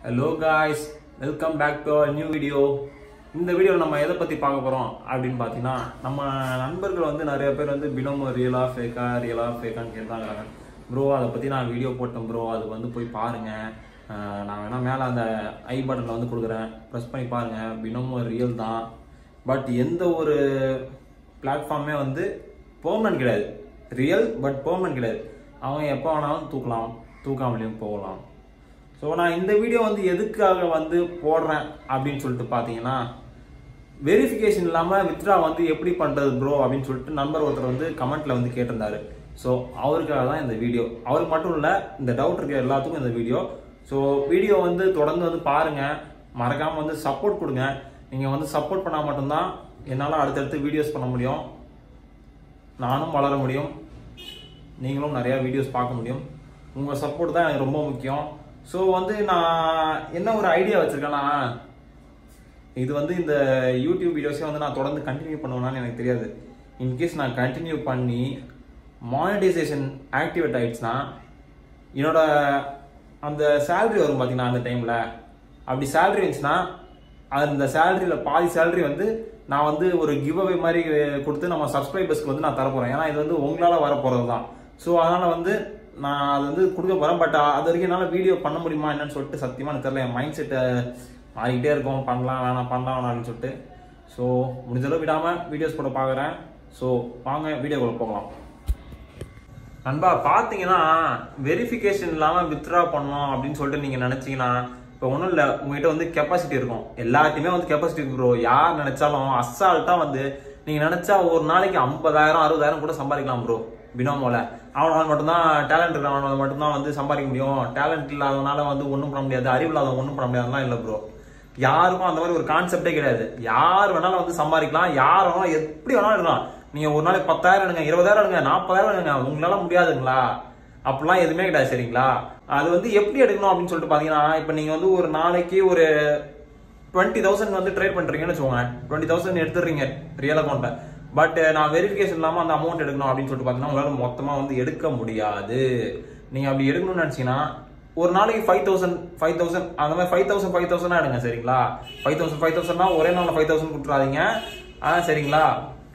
hello guys welcome back to our new video இந்த வீடியோவில் நம்ம எதை பற்றி பார்க்க போகிறோம் அப்படின்னு பார்த்தீங்கன்னா நம்ம நண்பர்கள் வந்து நிறைய பேர் வந்து பினோமோ ரியலா ஃபேக்கா ரியலா ஃபேக்கான்னு கேட்டாங்க ப்ரோ அதை பற்றி நான் வீடியோ போட்டேன் ப்ரோ அது வந்து போய் பாருங்கள் அஹ் நான் வேணால் மேலே அந்த ஐ பட்டனில் வந்து கொடுக்குறேன் ப்ரெஸ் பண்ணி பாருங்கள் பினோமோ ரியல் தான் பட் எந்த ஒரு பிளாட்ஃபார்மே வந்து பெர்மனன்ட் கிடையாது ரியல் பட் பெர்மனன்ட் கிடையாது அவன் எப்போ வேணாலும் தூக்கலாம் தூக்காமலேயும் போகலாம் ஸோ நான் இந்த வீடியோ வந்து எதுக்காக வந்து போடுறேன் அப்படின்னு சொல்லிட்டு பார்த்தீங்கன்னா வெரிஃபிகேஷன் இல்லாமல் வித்ரா வந்து எப்படி பண்ணுறது ப்ரோ அப்படின்னு சொல்லிட்டு நண்பர் ஒருத்தர் வந்து கமெண்ட்ல வந்து கேட்டிருந்தாரு ஸோ அவருக்காக தான் இந்த வீடியோ அவருக்கு மட்டும் இல்லை இந்த டவுட் இருக்க எல்லாத்துக்கும் இந்த வீடியோ ஸோ வீடியோ வந்து தொடர்ந்து வந்து பாருங்க மறக்காம வந்து சப்போர்ட் கொடுங்க நீங்கள் வந்து சப்போர்ட் பண்ணால் மட்டும்தான் என்னால் அடுத்தடுத்து வீடியோஸ் பண்ண முடியும் நானும் வளர முடியும் நீங்களும் நிறையா வீடியோஸ் பார்க்க முடியும் உங்கள் சப்போர்ட் தான் எனக்கு ரொம்ப முக்கியம் ஸோ வந்து நான் என்ன ஒரு ஐடியா வச்சுருக்கேன்னா இது வந்து இந்த யூடியூப் வீடியோஸே வந்து நான் தொடர்ந்து கண்டினியூ பண்ணுவேனான்னு எனக்கு தெரியாது இன்கேஸ் நான் கண்டினியூ பண்ணி மானிட்டைசேஷன் ஆக்டிவேட் ஆயிடுச்சுன்னா என்னோட அந்த சேலரி வரும் பார்த்தீங்கன்னா அந்த டைமில் அப்படி சேலரி இருந்துச்சுன்னா அந்த சேலரியில் பாதி சேலரி வந்து நான் வந்து ஒரு கிவ் அவே மாதிரி கொடுத்து நம்ம சப்ஸ்கிரைபர்ஸ்க்கு வந்து நான் தரப்போகிறேன் ஏன்னா இது வந்து உங்களால் வரப்போகிறது தான் ஸோ அதனால் வந்து நான் அது வந்து கொடுக்க போகிறேன் பட் அது வரைக்கும் என்னால் வீடியோ பண்ண முடியுமா என்னன்னு சொல்லிட்டு சத்தியமாக எனக்கு தெரியல என் மைண்ட் செட்டை மாறிக்கிட்டே இருக்கும் பண்ணலாம் வேணாம் பண்ணலாம் வேணாம் அப்படின்னு சொல்லிட்டு ஸோ முடிஞ்சளவு விடாமல் வீடியோஸ் போட பார்க்குறேன் ஸோ வாங்க வீடியோக்குள்ள போகலாம் நண்பா பார்த்தீங்கன்னா வெரிஃபிகேஷன் இல்லாமல் வித்ட்ரா பண்ணோம் அப்படின்னு சொல்லிட்டு நீங்கள் நினச்சிங்கன்னா இப்போ ஒன்றும் இல்லை உங்ககிட்ட வந்து கெப்பாசிட்டி இருக்கும் எல்லாத்தையுமே வந்து கெப்பாசிட்டி ப்ரோ யார் நினைச்சாலும் அசால்ட்டாக வந்து நீங்கள் நினச்சா ஒரு நாளைக்கு ஐம்பதாயிரம் அறுபதாயிரம் கூட சம்பாதிக்கலாம் ப்ரோ பினோமோல அவனால் மட்டும்தான் டேலண்ட் இருக்கிறவனால மட்டும்தான் வந்து சம்பாதிக்க முடியும் டேலண்ட் இல்லாதவனால வந்து ஒன்றும் பண்ண முடியாது அறிவு இல்லாதவன் ஒன்றும் பண்ண முடியாதுலாம் இல்லை ப்ரோ யாருக்கும் அந்த மாதிரி ஒரு கான்செப்டே கிடையாது யார் வேணாலும் வந்து சம்பாதிக்கலாம் யார் வேணாலும் எப்படி வேணாலும் இருக்கலாம் நீங்க ஒரு நாளைக்கு பத்தாயிரம் எடுங்க இருபதாயிரம் எடுங்க நாற்பதாயிரம் எடுங்க உங்களால முடியாதுங்களா அப்படிலாம் எதுவுமே கிடையாது சரிங்களா அது வந்து எப்படி எடுக்கணும் அப்படின்னு சொல்லிட்டு பாத்தீங்கன்னா இப்போ நீங்க வந்து ஒரு நாளைக்கு ஒரு டுவெண்ட்டி தௌசண்ட் வந்து ட்ரேட் பண்றீங்கன்னு வச்சுக்கோங்க டுவெண்ட்டி தௌசண்ட் எடுத்துடுறீங்க ரியல் அக்கௌண்ட்டை பட் நான் வெரிஃபிகேஷன் இல்லாமல் அந்த அமௌண்ட் எடுக்கணும் அப்படின்னு சொல்லிட்டு பார்த்தீங்கன்னா உங்களால் மொத்தமாக வந்து எடுக்க முடியாது நீங்கள் அப்படி எடுக்கணும்னு நினச்சிங்கன்னா ஒரு நாளைக்கு ஃபைவ் தௌசண்ட் ஃபைவ் தௌசண்ட் அந்த மாதிரி ஃபைவ் தௌசண்ட் ஃபைவ் தௌசண்ட் எடுங்க சரிங்களா ஃபைவ் தௌசண்ட் ஃபைவ் தௌசண்ட்னா ஒரே நாளில் ஃபைவ் தௌசண்ட் கொடுத்துறாதீங்க ஆ சரிங்களா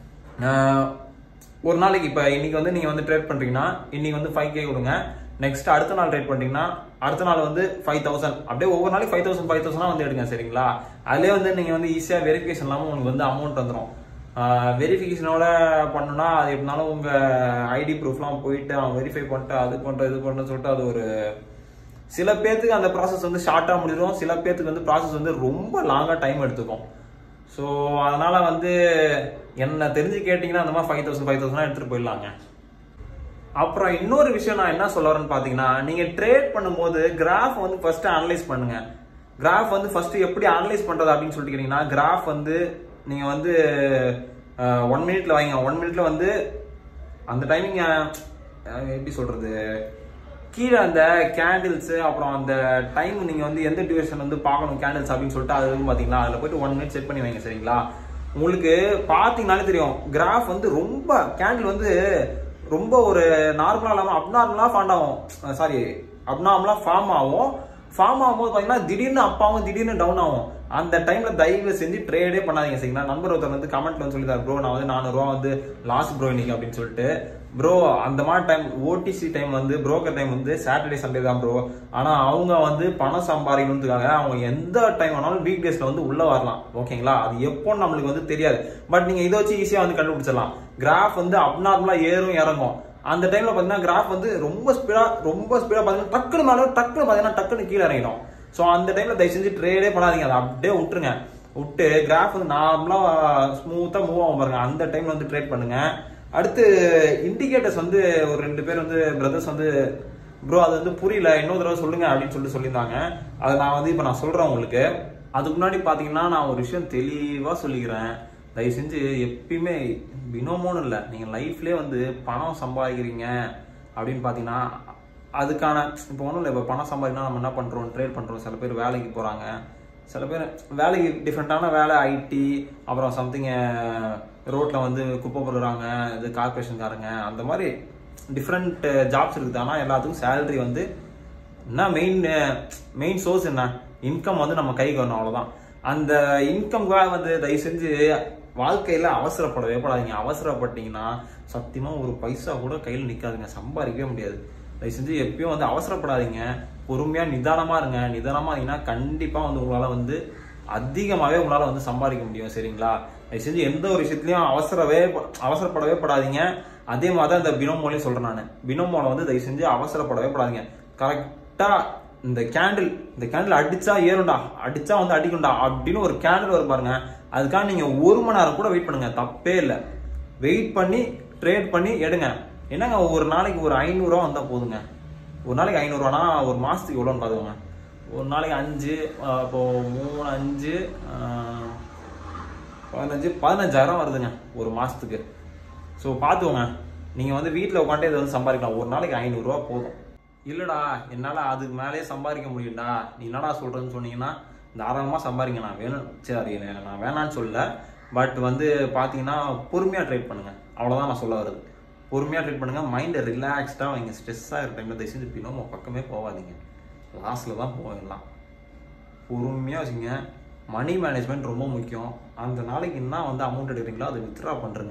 ஆஹ் ஒரு நாளைக்கு இப்போ இன்னைக்கு வந்து நீங்கள் வந்து ட்ரேட் பண்ணுறீங்கன்னா இன்னைக்கு வந்து ஃபைவ் கே கொடுங்க நெக்ஸ்ட் அடுத்த நாள் ட்ரேட் பண்ணுறீங்கன்னா அடுத்த நாள் வந்து ஃபைவ் தௌசண்ட் அப்படியே ஒவ்வொரு நாளைக்கு ஃபைவ் தௌசண்ட் ஃபைவ் தௌசண்ட் வந்து எடுங்க சரிங்களா அதுலேயே வந்து நீங்கள் வந்து ஈஸியாக வெரிஃபிகேஷன் இல்லாமல் உங்களுக்கு வந்து அமௌண்ட் வந்துடும் வெரிஃபிகேஷனோட பண்ணணும்னா அது எப்படினாலும் உங்கள் ஐடி ப்ரூஃப்லாம் போயிட்டு அவன் வெரிஃபை பண்ணிட்டு அது பண்ணுற இது பண்ணுறன்னு சொல்லிட்டு அது ஒரு சில பேர்த்துக்கு அந்த ப்ராசஸ் வந்து ஷார்ட்டாக முடிஞ்சிடும் சில பேர்த்துக்கு வந்து ப்ராசஸ் வந்து ரொம்ப லாங்காக டைம் எடுத்துக்கும் ஸோ அதனால வந்து என்ன தெரிஞ்சு கேட்டிங்கன்னா அந்த மாதிரி ஃபைவ் தௌசண்ட் ஃபைவ் தௌசண்ட் எடுத்துகிட்டு போயிடலாங்க அப்புறம் இன்னொரு விஷயம் நான் என்ன சொல்ல வரேன்னு பார்த்தீங்கன்னா நீங்கள் ட்ரேட் பண்ணும்போது கிராஃப் வந்து ஃபர்ஸ்ட் அனலைஸ் பண்ணுங்க கிராஃப் வந்து ஃபர்ஸ்ட் எப்படி அனலைஸ் பண்ணுறது அப்படின்னு சொல்லிட்டு கேட்டிங்கன்னா கிராஃப் வந்து நீங்கள் வந்து ஒன் மினிட்ல வைங்க ஒன் மினிட்ல வந்து அந்த டைமிங் எப்படி சொல்றது கீழே அந்த கேண்டில்ஸ் அப்புறம் அந்த டைம் நீங்க வந்து எந்த டியூரேஷன் வந்து பார்க்கணும் கேண்டில்ஸ் அப்படின்னு சொல்லிட்டு அது வந்து பாத்தீங்களா அதுல போயிட்டு ஒன் மினிட் செட் பண்ணி வைங்க சரிங்களா உங்களுக்கு பாத்தீங்கனாலே தெரியும் கிராஃப் வந்து ரொம்ப கேண்டில் வந்து ரொம்ப ஒரு நார்மலா இல்லாம அப்நார்மலா ஃபாண்ட் ஆகும் சாரி அப்நார்மலா ஃபார்ம் ஆகும் ஃபார்ம் ஆகும்போது பாத்தீங்கன்னா திடீர்னு அப் ஆகும் திடீர்னு டவுன் ஆகும் அந்த டைம்ல தயவு செஞ்சு ட்ரேடே பண்ணாதீங்க சரிங்களா நண்பர் ஒருத்தர் வந்து கமெண்ட்ல வந்து சொல்லிட்டார் ப்ரோ நான் வந்து நானூறு ரூபா வந்து லாஸ் ப்ரோ இன்னைக்கு அப்படின்னு சொல்லிட்டு ப்ரோ அந்த மாதிரி டைம் ஓடிசி டைம் வந்து புரோக்கர் டைம் வந்து சாட்டர்டே சண்டே தான் ப்ரோ ஆனா அவங்க வந்து பணம் சம்பாதிக்கணுன்றதுக்காக அவங்க எந்த டைம் வேணாலும் வீக் டேஸ்ல வந்து உள்ள வரலாம் ஓகேங்களா அது எப்போ நம்மளுக்கு வந்து தெரியாது பட் நீங்க இதை வச்சு ஈஸியா வந்து கண்டுபிடிச்சிடலாம் கிராஃப் வந்து அப்நார்மலா ஏறும் இறங்கும் அந்த டைம்ல பாத்தீங்கன்னா கிராஃப் வந்து ரொம்ப ஸ்பீடா ரொம்ப ஸ்பீடா பாத்தீங்கன்னா டக்குனு மேல டக்குனு பாத்தீங்கன்னா டக்குனு கீழே இறங்கிடும் ஸோ அந்த டைம்ல தயவு செஞ்சு ட்ரேடே பண்ணாதீங்க அதை அப்படியே விட்டுருங்க விட்டு கிராஃப் வந்து நார்மலா ஸ்மூத்தா மூவ் ஆகும் பாருங்க அந்த டைம்ல வந்து ட்ரேட் பண்ணுங்க அடுத்து இண்டிகேட்டர்ஸ் வந்து ஒரு ரெண்டு பேர் வந்து பிரதர்ஸ் வந்து ப்ரோ அது வந்து புரியல இன்னொரு தடவை சொல்லுங்க அப்படின்னு சொல்லிட்டு சொல்லியிருந்தாங்க அதை நான் வந்து இப்போ நான் சொல்றேன் உங்களுக்கு அதுக்கு முன்னாடி பாத்தீங்கன்னா நான் ஒரு விஷயம் தெளிவா சொல்லிக்கிறேன் தயவு செஞ்சு எப்பயுமே பினோமோன்னு இல்லை நீங்கள் லைஃப்லேயே வந்து பணம் சம்பாதிக்கிறீங்க அப்படின்னு பார்த்தீங்கன்னா அதுக்கான இப்போ ஒன்றும் இல்லை இப்போ பணம் சம்பாதிக்கணும் நம்ம என்ன பண்ணுறோம் ட்ரேட் பண்ணுறோம் சில பேர் வேலைக்கு போகிறாங்க சில பேர் வேலைக்கு டிஃப்ரெண்ட்டான வேலை ஐடி அப்புறம் சம்திங் ரோட்டில் வந்து குப்பை பொறுக்குறாங்க இது கார்பரேஷன்காரங்க அந்த மாதிரி டிஃப்ரெண்ட் ஜாப்ஸ் இருக்குது ஆனால் எல்லாத்துக்கும் சேலரி வந்து என்ன மெயின் மெயின் சோர்ஸ் என்ன இன்கம் வந்து நம்ம கைக்கு வரணும் அவ்வளவுதான் அந்த இன்கம்காக வந்து தயவு செஞ்சு வாழ்க்கையில அவசரப்படவே படாதீங்க அவசரப்பட்டீங்கன்னா சத்தியமா ஒரு பைசா கூட கையில் நிக்காதுங்க சம்பாதிக்கவே முடியாது தயவு செஞ்சு எப்பயும் வந்து அவசரப்படாதீங்க பொறுமையா நிதானமா இருங்க நிதானமா இருந்தீங்கன்னா கண்டிப்பா வந்து உங்களால வந்து அதிகமாகவே உங்களால வந்து சம்பாதிக்க முடியும் சரிங்களா தயவு செஞ்சு எந்த ஒரு விஷயத்துலயும் அவசரவே ப- அவசரப்படவே படாதீங்க அதே மாதிரி தான் இந்த பினோமோலையும் சொல்றேன் நான் பினோமோல வந்து தயவு செஞ்சு அவசரப்படவே படாதீங்க கரெக்டா இந்த கேண்டில் இந்த கேண்டில் அடிச்சா ஏறும்டா அடிச்சா வந்து அடிக்கும்டா அப்படின்னு ஒரு கேண்டில் வரும் பாருங்க அதுக்காக நீங்க ஒரு மணி நேரம் கூட வெயிட் பண்ணுங்க தப்பே இல்லை வெயிட் பண்ணி ட்ரேட் பண்ணி எடுங்க என்னங்க ஒரு நாளைக்கு ஒரு ஐநூறுரூவா வந்தா போதுங்க ஒரு நாளைக்கு ஐநூறுரூவானா ஒரு மாசத்துக்கு எவ்வளோன்னு பார்த்துக்கோங்க ஒரு நாளைக்கு அஞ்சு ஆஹ் இப்போ மூணு அஞ்சு ஆஹ் பதினஞ்சு பதினஞ்சாயிரம் வருதுங்க ஒரு மாசத்துக்கு ஸோ பார்த்துக்கோங்க நீங்க வந்து வீட்டில் உட்காந்து இதை வந்து சம்பாதிக்கலாம் ஒரு நாளைக்கு ஐநூறுரூவா போதும் இல்லடா என்னால அதுக்கு மேலேயே சம்பாதிக்க முடியும்டா நீ என்னடா சொல்றேன்னு சொன்னீங்கன்னா தாராளமா சம்பாதிங்க நான் வேணும் சரி நான் வேணான்னு சொல்லல பட் வந்து பாத்தீங்கன்னா பொறுமையா ட்ரேட் பண்ணுங்க அவ்வளவுதான் நான் சொல்ல வருது பொறுமையா ட்ரேட் பண்ணுங்க மைண்டை ரிலாக்ஸ்டா வைங்க ஸ்ட்ரெஸ்ஸாக இருக்கிற டைம்ல தயவு செஞ்சு பின்னோம் பக்கமே போகாதீங்க லாஸ்ட்ல தான் போவோம் எல்லாம் பொறுமையாக வச்சுங்க மணி மேனேஜ்மெண்ட் ரொம்ப முக்கியம் அந்த நாளைக்கு என்ன வந்து அமௌண்ட் எடுக்கிறீங்களோ அதை வித்ட்ரா பண்ணுறங்க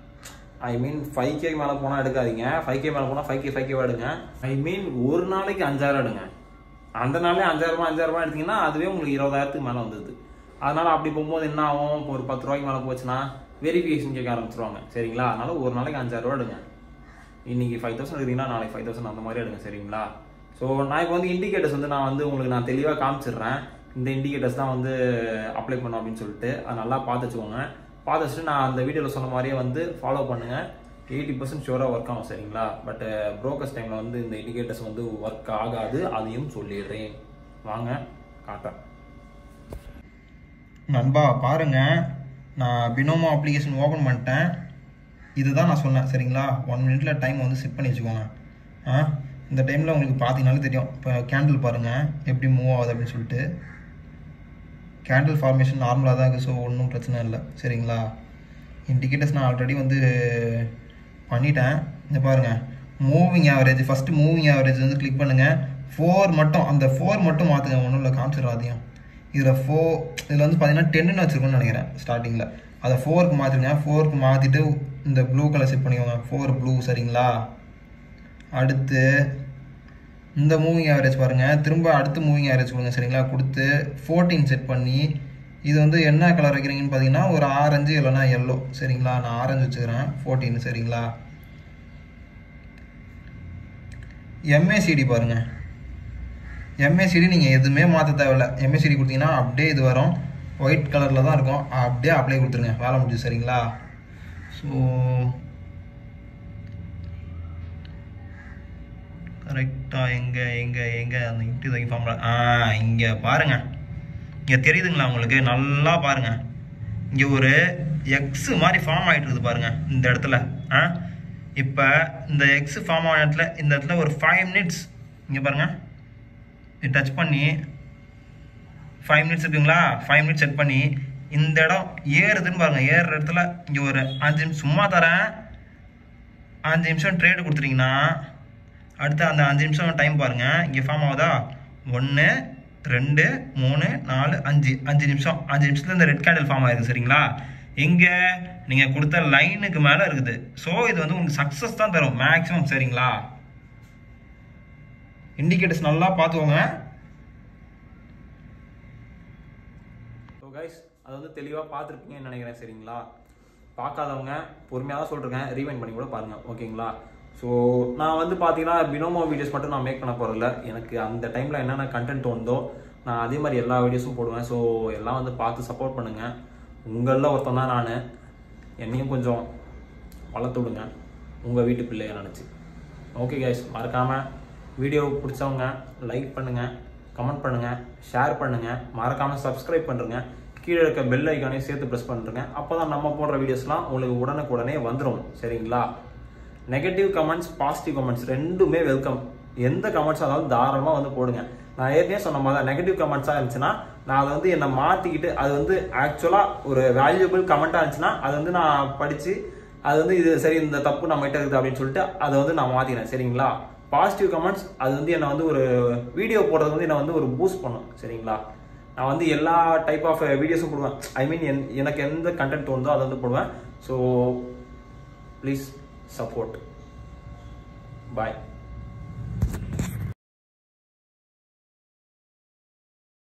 ஐ மீன் ஃபைவ் கே மேலே போனால் எடுக்காதீங்க ஃபைவ் கே மேலே போனால் ஃபைவ் கே ஃபைவ் கே எடுங்க ஐ மீன் ஒரு நாளைக்கு அஞ்சாயிரம் எடுங்க அந்த நாளே அஞ்சாயிரரூபா அஞ்சாயிரரூபா எடுத்தீங்கன்னா அதுவே உங்களுக்கு இருபதாயிரத்துக்கு மேலே வந்தது அதனால அப்படி போகும்போது என்ன ஆகும் இப்போ ஒரு பத்து ரூபாய்க்கு மேலே போச்சுன்னா வெரிஃபிகேஷன் கேட்க ஆரம்பிச்சிருவாங்க சரிங்களா அதனால ஒரு நாளைக்கு அஞ்சாயிரரூபா எடுங்க இன்னைக்கு ஃபைவ் தௌசண்ட் எடுத்தீங்கன்னா நாளைக்கு ஃபைவ் தௌசண்ட் அந்த மாதிரி எடுங்க சரிங்களா ஸோ நான் இப்போ வந்து இண்டிகேட்டர்ஸ் வந்து நான் வந்து உங்களுக்கு நான் தெளிவாக காமிச்சிடுறேன் இந்த இண்டிகேட்டர்ஸ் தான் வந்து அப்ளை பண்ணும் அப்படின்னு சொல்லிட்டு அதை நல்லா பார்த்து வச்சுக்கோங்க பார்த்து வச்சுட்டு நான் அந்த வீடியோவில் சொன்ன மாதிரியே வந்து ஃபாலோ பண்ணுங்க எயிட்டி பர்சன்ட் ஷூராக ஒர்க் ஆகும் சரிங்களா பட் ப்ரோக்கர்ஸ் டைமில் வந்து இந்த இண்டிகேட்டர்ஸ் வந்து ஒர்க் ஆகாது அதையும் சொல்லிடுறேன் வாங்க காட்டுறேன் நண்பா பாருங்க நான் பினோமோ அப்ளிகேஷன் ஓப்பன் பண்ணிட்டேன் இதுதான் நான் சொன்னேன் சரிங்களா ஒன் மினிட்ல டைம் வந்து செட் பண்ணி வச்சுக்கோங்க ஆ இந்த டைமில் உங்களுக்கு பார்த்தீங்கனாலே தெரியும் இப்போ கேண்டில் பாருங்கள் எப்படி மூவ் ஆகுது அப்படின்னு சொல்லிட்டு கேண்டில் ஃபார்மேஷன் நார்மலாக தான் இருக்குது ஸோ ஒன்றும் பிரச்சனை இல்லை சரிங்களா இண்டிகேட்டர்ஸ் நான் ஆல்ரெடி வந்து பண்ணிட்டேன் இந்த பாருங்கள் moving average first moving average வந்து கிளிக் பண்ணுங்கள் ஃபோர் மட்டும் அந்த ஃபோர் மட்டும் மாற்றுங்க ஒன்றும் இல்லை காமிச்சிடாதையும் இதில் ஃபோ இதில் வந்து பார்த்தீங்கன்னா டென்னு வச்சுருக்கோன்னு நினைக்கிறேன் ஸ்டார்டிங்கில் அதை ஃபோருக்கு மாற்றிருங்க ஃபோருக்கு மாற்றிட்டு இந்த ப்ளூ கலர் செட் பண்ணிக்கோங்க ஃபோர் ப்ளூ சரிங்களா அடுத்து இந்த மூவிங் ஆவரேஜ் பாருங்கள் திரும்ப அடுத்து மூவிங் ஆவரேஜ் கொடுங்க சரிங்களா கொடுத்து ஃபோர்டீன் செட் பண்ணி இது வந்து என்ன கலர் வைக்கிறீங்கன்னு பார்த்தீங்கன்னா ஒரு ஆரஞ்சு இல்லைன்னா எல்லோ சரிங்களா நான் ஆரஞ்சு வச்சுக்கிறேன் ஃபோர்டீன் சரிங்களா எம்ஏசிடி பாருங்கள் எம்ஏசிடி நீங்கள் எதுவுமே மாற்ற தேவையில்ல எம்ஏசிடி கொடுத்தீங்கன்னா அப்படியே இது வரும் ஒயிட் கலரில் தான் இருக்கும் அப்படியே அப்ளை கொடுத்துருங்க வேலை முடிஞ்சு சரிங்களா ஸோ கரெக்டாக எங்கே எங்கே எங்கே அந்த இன்ட்டு தங்கி ஃபார்முலா ஆ இங்கே பாருங்கள் இங்கே தெரியுதுங்களா உங்களுக்கு நல்லா பாருங்கள் இங்கே ஒரு எக்ஸ் மாதிரி ஃபார்ம் ஆகிட்டு இருக்குது பாருங்கள் இந்த இடத்துல ஆ இப்போ இந்த எக்ஸ் ஃபார்ம் ஆன இடத்துல இந்த இடத்துல ஒரு ஃபைவ் மினிட்ஸ் இங்கே பாருங்கள் இது டச் பண்ணி ஃபைவ் மினிட்ஸ் இருக்குங்களா ஃபைவ் மினிட்ஸ் செட் பண்ணி இந்த இடம் ஏறுதுன்னு பாருங்க ஏறுற இடத்துல இங்கே ஒரு அஞ்சு நிமிஷம் சும்மா தரேன் அஞ்சு நிமிஷம் ட்ரேடு கொடுத்துட்டீங்கன்னா அடுத்து அந்த அஞ்சு நிமிஷம் டைம் பாருங்க இங்கே ஃபார்ம் ஆகுதா ஒன்று ரெண்டு மூணு நாலு அஞ்சு அஞ்சு நிமிஷம் அஞ்சு நிமிஷத்துல இந்த ரெட் கேண்டில் ஃபார்ம் ஆயிருக்கு சரிங்களா எங்கே நீங்கள் கொடுத்த லைனுக்கு மேலே இருக்குது ஸோ இது வந்து உங்களுக்கு சக்ஸஸ் தான் தரும் மேக்ஸிமம் சரிங்களா இண்டிகேட்டர்ஸ் நல்லா பார்த்துக்கோங்க ஸோ கைஸ் அதை வந்து தெளிவாக பார்த்துருப்பீங்கன்னு நினைக்கிறேன் சரிங்களா பார்க்காதவங்க பொறுமையாக தான் சொல்லிருக்கேன் ரீவைண்ட் பண்ணி கூட பாருங்கள் ஓகேங்களா ஸோ நான் வந்து பார்த்தீங்கன்னா பினோமோ வீடியோஸ் மட்டும் நான் மேக் பண்ண போகிறதில்ல எனக்கு அந்த டைமில் என்னென்ன கண்டென்ட் தோணுதோ நான் அதே மாதிரி எல்லா வீடியோஸும் போடுவேன் ஸோ எல்லாம் வந்து பார்த்து சப்போர்ட் பண்ணுங்கள் உங்களில் ஒருத்தன் தான் நான் என்னையும் கொஞ்சம் வளர்த்து விடுங்க உங்கள் வீட்டு பிள்ளைய நினச்சி ஓகே கைஸ் மறக்காமல் வீடியோ பிடிச்சவங்க லைக் பண்ணுங்கள் கமெண்ட் பண்ணுங்கள் ஷேர் பண்ணுங்கள் மறக்காமல் சப்ஸ்கிரைப் பண்ணுறங்க கீழே இருக்க பெல் ஐக்கானையும் சேர்த்து ப்ரெஸ் பண்ணுறங்க அப்போ தான் நம்ம போடுற வீடியோஸ்லாம் உங்களுக்கு உடனுக்குடனே வந்துடும் சரிங்களா நெகட்டிவ் கமெண்ட்ஸ் பாசிட்டிவ் கமெண்ட்ஸ் ரெண்டுமே வெல்கம் எந்த கமெண்ட்ஸ் இருந்தாலும் தாராளமாக வந்து போடுங்க நான் ஏற்கனவே சொன்ன மாதிரி தான் நெகட்டிவ் கமெண்ட்ஸாக இருந்துச்சுன்னா நான் அதை வந்து என்னை மாற்றிக்கிட்டு அது வந்து ஆக்சுவலாக ஒரு வேல்யூபிள் கமெண்ட்டாக இருந்துச்சுன்னா அது வந்து நான் படித்து அது வந்து இது சரி இந்த தப்பு நம்ம கிட்ட இருக்குது அப்படின்னு சொல்லிட்டு அதை வந்து நான் மாற்றிக்கிறேன் சரிங்களா பாசிட்டிவ் கமெண்ட்ஸ் அது வந்து என்னை வந்து ஒரு வீடியோ போடுறது வந்து என்னை வந்து ஒரு பூஸ்ட் பண்ணும் சரிங்களா நான் வந்து எல்லா டைப் ஆஃப் வீடியோஸும் போடுவேன் ஐ மீன் என் எனக்கு எந்த கண்டென்ட் தோணுதோ அதை வந்து போடுவேன் ஸோ ப்ளீஸ் சப்போர்ட் பாய்